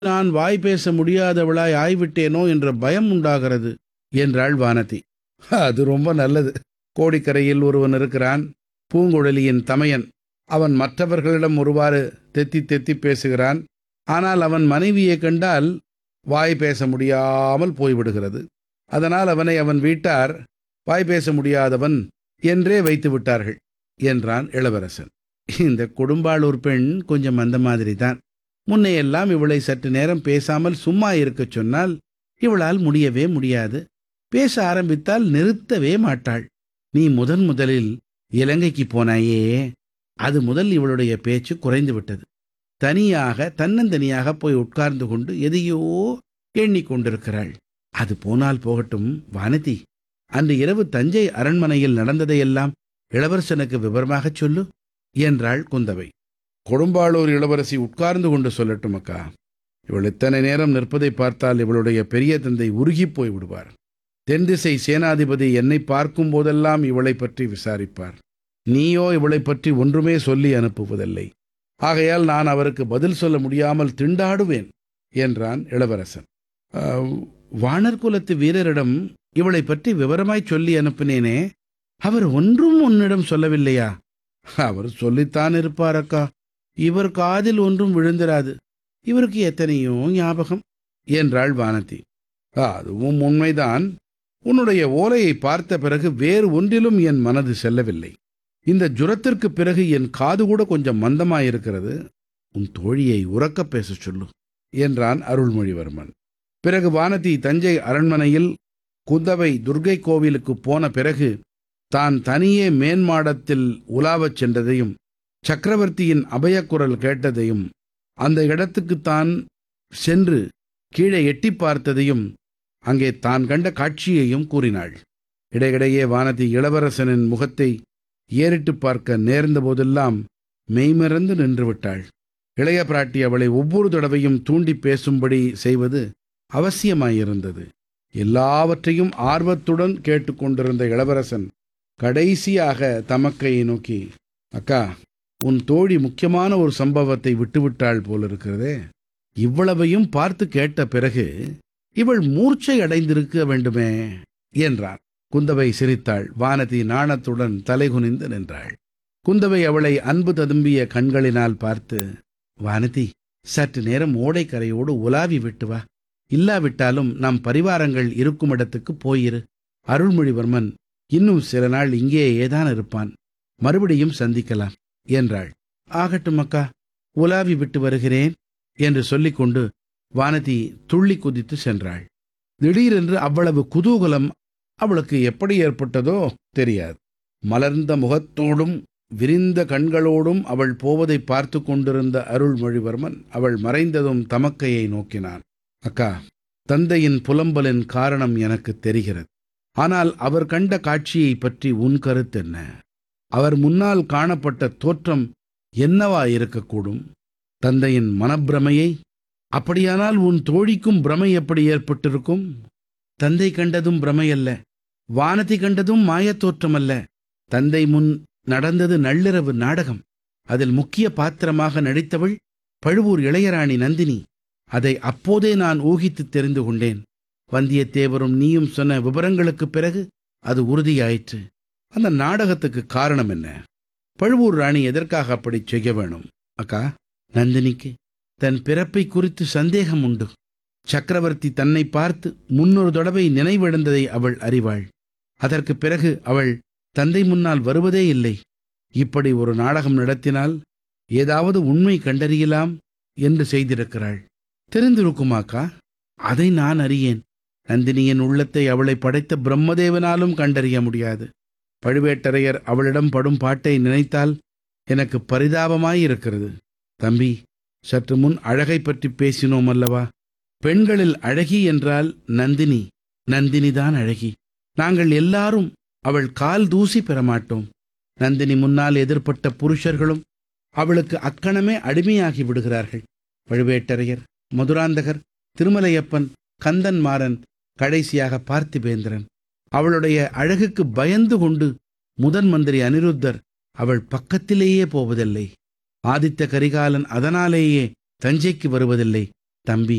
நான் வாய் பேச முடியாதவளாய் ஆய்விட்டேனோ என்ற பயம் உண்டாகிறது என்றாள் வானதி அது ரொம்ப நல்லது கோடிக்கரையில் ஒருவன் இருக்கிறான் பூங்குழலியின் தமையன் அவன் மற்றவர்களிடம் ஒருவாறு தெத்தி தெத்தி பேசுகிறான் ஆனால் அவன் மனைவியை கண்டால் வாய் பேச முடியாமல் போய்விடுகிறது அதனால் அவனை அவன் வீட்டார் வாய் பேச முடியாதவன் என்றே வைத்து விட்டார்கள் என்றான் இளவரசன் இந்த கொடும்பாளூர் பெண் கொஞ்சம் அந்த மாதிரி தான் முன்னையெல்லாம் இவளை சற்று நேரம் பேசாமல் சும்மா இருக்கச் சொன்னால் இவளால் முடியவே முடியாது பேச ஆரம்பித்தால் நிறுத்தவே மாட்டாள் நீ முதன் முதலில் இலங்கைக்கு போனாயே அது முதல் இவளுடைய பேச்சு குறைந்து விட்டது தனியாக தன்னந்தனியாக போய் உட்கார்ந்து கொண்டு எதையோ எண்ணிக்கொண்டிருக்கிறாள் அது போனால் போகட்டும் வானதி அன்று இரவு தஞ்சை அரண்மனையில் நடந்ததையெல்லாம் இளவரசனுக்கு விவரமாகச் சொல்லு என்றாள் குந்தவை கொடும்பாளூர் இளவரசி உட்கார்ந்து கொண்டு சொல்லட்டும் அக்கா இவள் இத்தனை நேரம் நிற்பதை பார்த்தால் இவளுடைய பெரிய தந்தை உருகிப் போய் விடுவார் தென்திசை சேனாதிபதி என்னை பார்க்கும் போதெல்லாம் இவளை பற்றி விசாரிப்பார் நீயோ இவளை பற்றி ஒன்றுமே சொல்லி அனுப்புவதில்லை ஆகையால் நான் அவருக்கு பதில் சொல்ல முடியாமல் திண்டாடுவேன் என்றான் இளவரசன் "அஹ், வாணர் குலத்து வீரரிடம் இவளை பற்றி விவரமாய் சொல்லி அனுப்பினேனே அவர் ஒன்றும் உன்னிடம் சொல்லவில்லையா அவர் சொல்லித்தான் இருப்பார் அக்கா இவர் காதில் ஒன்றும் விழுந்திராது இவருக்கு எத்தனையோ ஞாபகம் என்றாள் வானதி அதுவும் உண்மைதான் உன்னுடைய ஓலையை பார்த்த பிறகு வேறு ஒன்றிலும் என் மனது செல்லவில்லை இந்த ஜுரத்திற்கு பிறகு என் காது கூட கொஞ்சம் மந்தமாயிருக்கிறது உன் தோழியை உறக்கப் பேசச் சொல்லு என்றான் அருள்மொழிவர்மன் பிறகு வானதி தஞ்சை அரண்மனையில் குந்தவை துர்க்கை கோவிலுக்கு போன பிறகு தான் தனியே மேன்மாடத்தில் உலாவச் சென்றதையும் சக்கரவர்த்தியின் அபயக்குரல் கேட்டதையும் அந்த இடத்துக்கு தான் சென்று கீழே எட்டிப் பார்த்ததையும் அங்கே தான் கண்ட காட்சியையும் கூறினாள் இடையிடையே வானதி இளவரசனின் முகத்தை ஏறிட்டு பார்க்க நேர்ந்த போதெல்லாம் மெய்மறந்து நின்று விட்டாள் இளைய பிராட்டி அவளை ஒவ்வொரு தடவையும் தூண்டி பேசும்படி செய்வது அவசியமாயிருந்தது எல்லாவற்றையும் ஆர்வத்துடன் கேட்டுக்கொண்டிருந்த இளவரசன் கடைசியாக தமக்கையை நோக்கி அக்கா உன் தோழி முக்கியமான ஒரு சம்பவத்தை விட்டுவிட்டாள் போலிருக்கிறதே இவ்வளவையும் பார்த்து கேட்ட பிறகு இவள் மூர்ச்சை அடைந்திருக்க வேண்டுமே என்றான் குந்தவை சிரித்தாள் வானதி நாணத்துடன் தலைகுனிந்து நின்றாள் குந்தவை அவளை அன்பு ததும்பிய கண்களினால் பார்த்து வானதி சற்று நேரம் ஓடைக்கரையோடு உலாவி விட்டு வா இல்லாவிட்டாலும் நம் பரிவாரங்கள் இருக்கும் இடத்துக்கு போயிரு அருள்மொழிவர்மன் இன்னும் சில நாள் இங்கே ஏதான் இருப்பான் மறுபடியும் சந்திக்கலாம் என்றாள் ஆகட்டும் அக்கா உலாவி விட்டு வருகிறேன் என்று சொல்லிக்கொண்டு வானதி துள்ளி குதித்து சென்றாள் திடீரென்று அவ்வளவு குதூகலம் அவளுக்கு எப்படி ஏற்பட்டதோ தெரியாது மலர்ந்த முகத்தோடும் விரிந்த கண்களோடும் அவள் போவதை பார்த்து கொண்டிருந்த அருள்மொழிவர்மன் அவள் மறைந்ததும் தமக்கையை நோக்கினான் அக்கா தந்தையின் புலம்பலின் காரணம் எனக்கு தெரிகிறது ஆனால் அவர் கண்ட காட்சியை பற்றி உன் கருத்தென்ன அவர் முன்னால் காணப்பட்ட தோற்றம் என்னவா இருக்கக்கூடும் தந்தையின் மனப்பிரமையை அப்படியானால் உன் தோழிக்கும் பிரமை எப்படி ஏற்பட்டிருக்கும் தந்தை கண்டதும் பிரமை அல்ல வானதி கண்டதும் மாயத் தோற்றமல்ல தந்தை முன் நடந்தது நள்ளிரவு நாடகம் அதில் முக்கிய பாத்திரமாக நடித்தவள் பழுவூர் இளையராணி நந்தினி அதை அப்போதே நான் ஊகித்து தெரிந்து கொண்டேன் வந்தியத்தேவரும் நீயும் சொன்ன விவரங்களுக்குப் பிறகு அது உறுதியாயிற்று அந்த நாடகத்துக்கு காரணம் என்ன பழுவூர் ராணி எதற்காக அப்படி செய்ய வேணும் அக்கா நந்தினிக்கு தன் பிறப்பை குறித்து சந்தேகம் உண்டு சக்கரவர்த்தி தன்னை பார்த்து முன்னொரு தடவை நினைவிழந்ததை அவள் அறிவாள் அதற்கு பிறகு அவள் தந்தை முன்னால் வருவதே இல்லை இப்படி ஒரு நாடகம் நடத்தினால் ஏதாவது உண்மை கண்டறியலாம் என்று செய்திருக்கிறாள் தெரிந்திருக்குமாக்கா அதை நான் அறியேன் நந்தினியின் உள்ளத்தை அவளை படைத்த பிரம்மதேவனாலும் கண்டறிய முடியாது பழுவேட்டரையர் அவளிடம் படும் பாட்டை நினைத்தால் எனக்கு பரிதாபமாயிருக்கிறது தம்பி சற்று முன் அழகை பற்றி பேசினோம் அல்லவா பெண்களில் அழகி என்றால் நந்தினி நந்தினிதான் அழகி நாங்கள் எல்லாரும் அவள் கால் தூசி பெறமாட்டோம் நந்தினி முன்னால் எதிர்ப்பட்ட புருஷர்களும் அவளுக்கு அக்கணமே அடிமையாகி விடுகிறார்கள் பழுவேட்டரையர் மதுராந்தகர் திருமலையப்பன் கந்தன்மாறன் கடைசியாக பார்த்திபேந்திரன் அவளுடைய அழகுக்கு பயந்து கொண்டு முதன் மந்திரி அனிருத்தர் அவள் பக்கத்திலேயே போவதில்லை ஆதித்த கரிகாலன் அதனாலேயே தஞ்சைக்கு வருவதில்லை தம்பி